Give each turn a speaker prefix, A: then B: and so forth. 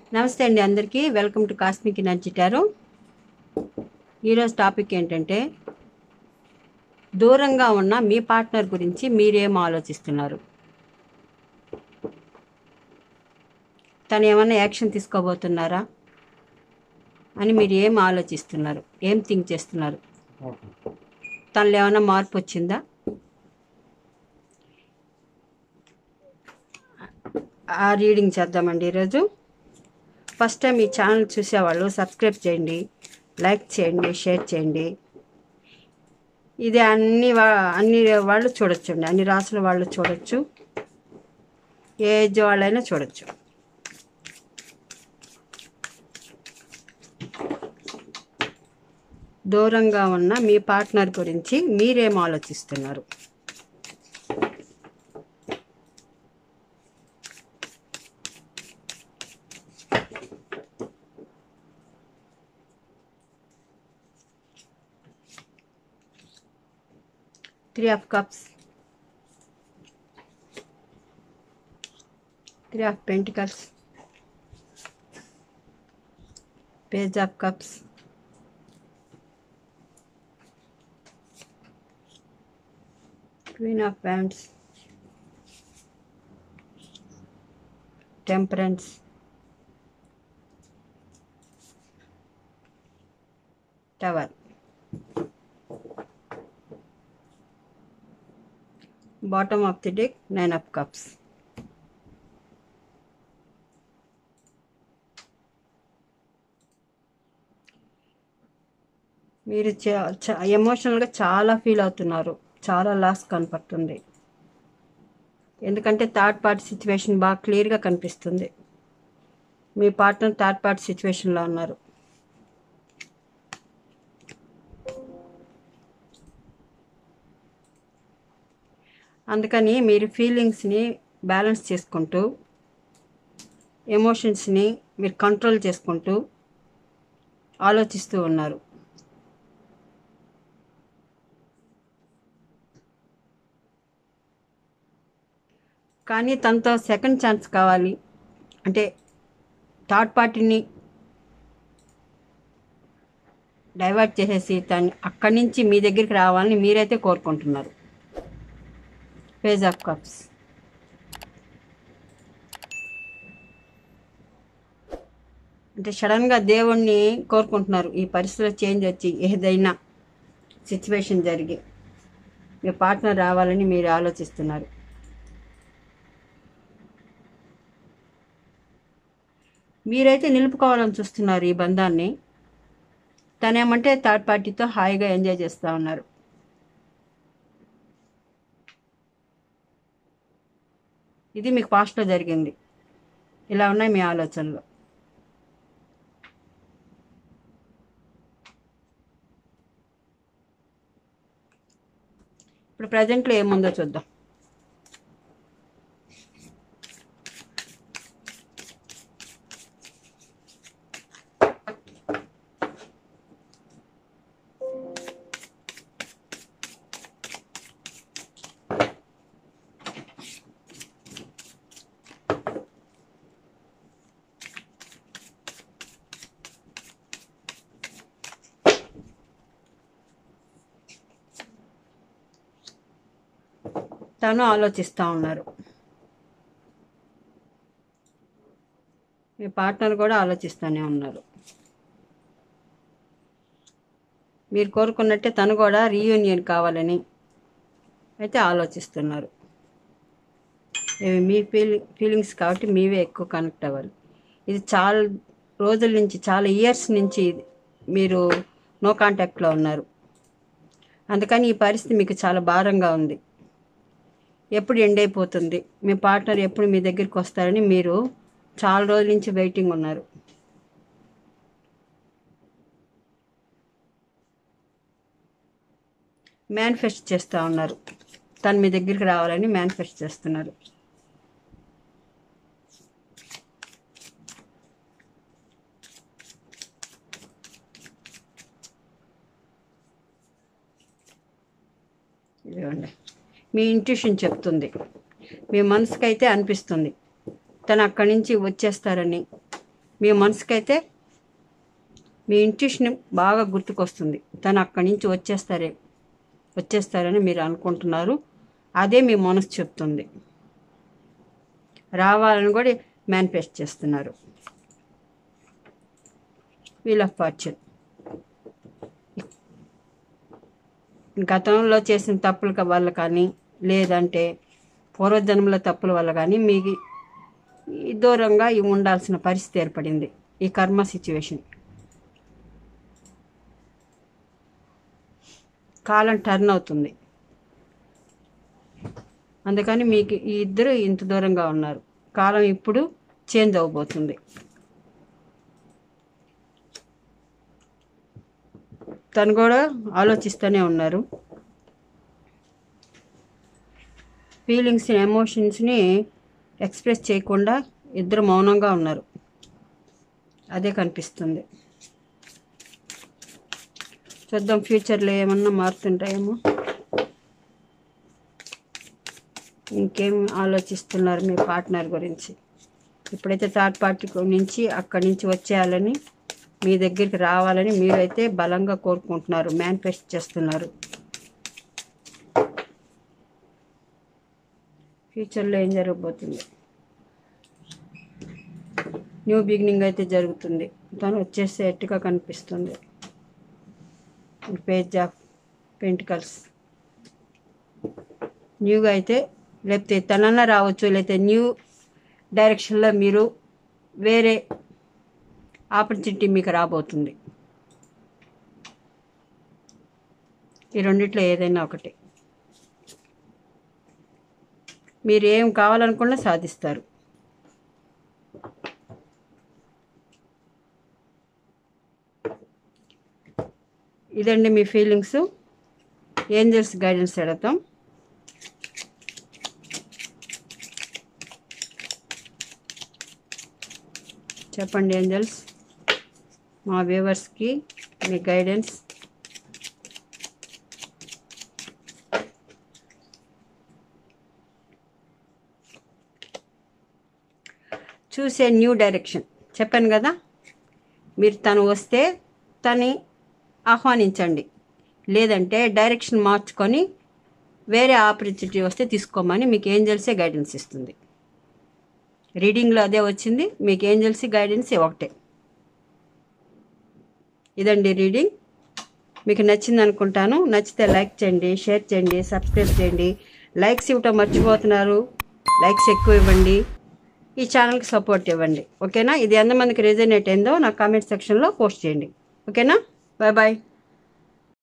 A: నమస్తే అండి అందరికీ welcome to cosmic energy tarot ఈరోజు టాపిక్ ఏంటంటే దూరంగా ఉన్న మీ పార్ట్నర్ గురించి మీరేం ఆలోచిస్తున్నారు తను ఏమన్నా యాక్షన్ తీసుకోబోతున్నారా అని మీరు ఏం ఆలోచిస్తున్నారు ఏం థింక్ చేస్తున్నారు తనలో ఏమైనా మార్పు వచ్చిందా ఆ రీడింగ్ చేద్దామండి ఈరోజు ఫస్ట్ టైం ఈ ఛానల్ చూసేవాళ్ళు సబ్స్క్రైబ్ చేయండి లైక్ చేయండి షేర్ చేయండి ఇది అన్ని వా అన్ని వాళ్ళు చూడొచ్చండి అన్ని రాసుల వాళ్ళు చూడొచ్చు ఏ ఏజ్ వాళ్ళైనా చూడొచ్చు దూరంగా ఉన్న మీ పార్ట్నర్ గురించి మీరేం ఆలోచిస్తున్నారు three of cups three of pentacles page of cups queen of pants temperance tower bottom of the deck nine of cups మీరు ఎమోషనల్గా చాలా ఫీల్ అవుతున్నారు చాలా లాస్ కనపడుతుంది ఎందుకంటే థర్డ్ పార్టీ సిచ్యువేషన్ బాగా క్లియర్గా కనిపిస్తుంది మీ పార్ట్నర్ థర్డ్ పార్టీ సిచ్యువేషన్లో ఉన్నారు అందుకని మీరు ఫీలింగ్స్ని బ్యాలెన్స్ చేసుకుంటూ ఎమోషన్స్ని మీరు కంట్రోల్ చేసుకుంటూ ఆలోచిస్తూ ఉన్నారు కానీ తనతో సెకండ్ ఛాన్స్ కావాలి అంటే థర్డ్ పార్టీని డైవర్ట్ చేసేసి తను అక్కడి నుంచి మీ దగ్గరికి రావాలని మీరైతే కోరుకుంటున్నారు పేజ్ ఆఫ్ కప్స్ అంటే సడన్గా దేవుణ్ణి కోరుకుంటున్నారు ఈ పరిస్థితిలో చేంజ్ వచ్చి ఏదైనా సిచ్యువేషన్ జరిగి మీ పార్ట్నర్ రావాలని మీరు ఆలోచిస్తున్నారు మీరైతే నిలుపుకోవాలని చూస్తున్నారు ఈ బంధాన్ని తనేమంటే థర్డ్ పార్టీతో హాయిగా ఎంజాయ్ చేస్తూ ఉన్నారు ఇది మీకు పాస్ట్లో జరిగింది ఇలా ఉన్నాయి మీ ఆలోచనలు ఇప్పుడు ప్రజెంట్లో ఏముందో చూద్దాం తను ఆలోచిస్తూ ఉన్నారు మీ పార్ట్నర్ కూడా ఆలోచిస్తూనే ఉన్నారు మీరు కోరుకున్నట్టే తను కూడా రీయూనియన్ కావాలని అయితే ఆలోచిస్తున్నారు ఇవి మీ ఫీలింగ్ ఫీలింగ్స్ కాబట్టి మీవే ఎక్కువ కనెక్ట్ అవ్వాలి ఇది చాలా రోజుల నుంచి చాలా ఇయర్స్ నుంచి మీరు నో కాంటాక్ట్లో ఉన్నారు అందుకని ఈ పరిస్థితి మీకు చాలా భారంగా ఉంది ఎప్పుడు ఎండ్ అయిపోతుంది మీ పార్ట్నర్ ఎప్పుడు మీ దగ్గరికి వస్తారని మీరు చాలా రోజుల నుంచి వెయిటింగ్ ఉన్నారు మేనిఫెస్ట్ చేస్తూ ఉన్నారు తను మీ దగ్గరికి రావాలని మేనిఫెస్ట్ చేస్తున్నారు ఇదిగోండి మీ ఇంట్యూషన్ చెప్తుంది మీ మనసుకైతే అనిపిస్తుంది తను అక్కడి నుంచి వచ్చేస్తారని మీ మనసుకైతే మీ ఇంట్యూషన్ బాగా గుర్తుకొస్తుంది తను అక్కడి నుంచి వచ్చేస్తారే వచ్చేస్తారని మీరు అనుకుంటున్నారు అదే మీ మనసు చెప్తుంది రావాలని కూడా మేనిఫెస్ట్ చేస్తున్నారు వీల్ ఆఫ్ ఫార్చ్యూన్ గతంలో చేసిన తప్పుల వల్ల కానీ లేదంటే పూర్వజన్మల తప్పుల వల్ల కానీ మీకు ఈ దూరంగా ఇవి ఉండాల్సిన పరిస్థితి ఏర్పడింది ఈ కర్మ సిచ్యువేషన్ కాలం టర్న్ అవుతుంది అందుకని మీకు ఈ ఇద్దరు ఇంత దూరంగా ఉన్నారు కాలం ఇప్పుడు చేంజ్ అవ్వబోతుంది తను కూడా ఆలోచిస్తూనే ఉన్నారు ఫీలింగ్స్ ఎమోషన్స్ని ఎక్స్ప్రెస్ చేయకుండా ఇద్దరు మౌనంగా ఉన్నారు అదే కనిపిస్తుంది చూద్దాం ఫ్యూచర్లో ఏమన్నా మారుతుంటాయేమో ఇంకేం ఆలోచిస్తున్నారు మీ పార్ట్నర్ గురించి ఇప్పుడైతే థర్డ్ పార్టీ నుంచి అక్కడి నుంచి వచ్చేయాలని మీ దగ్గరికి రావాలని మీరైతే బలంగా కోరుకుంటున్నారు మేనిఫెస్ట్ చేస్తున్నారు ఫ్యూచర్లో ఏం జరగబోతుంది న్యూ బిగినింగ్ అయితే జరుగుతుంది తను వచ్చేసేట్టుగా కనిపిస్తుంది పేజ్ ఆఫ్ పెంటికల్స్ న్యూగా అయితే లేకపోతే తనన్నా రావచ్చు లేకపోతే న్యూ డైరెక్షన్లో మీరు వేరే ఆపర్చునిటీ మీకు రాబోతుంది ఈ రెండిట్లో ఏదైనా ఒకటి మీరు ఏం కావాలనుకున్నా సాధిస్తారు ఇదండి మీ ఫీలింగ్స్ ఏంజల్స్ గైడెన్స్ అడగతాం చెప్పండి ఏంజల్స్ మా వ్యూవర్స్కి మీ గైడెన్స్ చూసే న్యూ డైరెక్షన్ చెప్పాను కదా మీరు తను వస్తే తని ఆహ్వానించండి లేదంటే డైరెక్షన్ మార్చుకొని వేరే ఆపర్చునిటీ వస్తే తీసుకోమని మీకు ఏంజల్సే గైడెన్స్ ఇస్తుంది రీడింగ్లో అదే వచ్చింది మీకు ఏంజల్సీ గైడెన్స్ ఒకటే ఇదండి రీడింగ్ మీకు నచ్చింది అనుకుంటాను నచ్చితే లైక్ చేయండి షేర్ చేయండి సబ్స్క్రైబ్ చేయండి లైక్స్ ఇవ్వటం మర్చిపోతున్నారు లైక్స్ ఎక్కువ ఇవ్వండి ఈ ఛానల్కి సపోర్ట్ ఇవ్వండి ఓకేనా ఇది ఎంతమందికి రిజనేట్ అయిందో నా కామెంట్ సెక్షన్లో పోస్ట్ చేయండి ఓకేనా బాయ్ బాయ్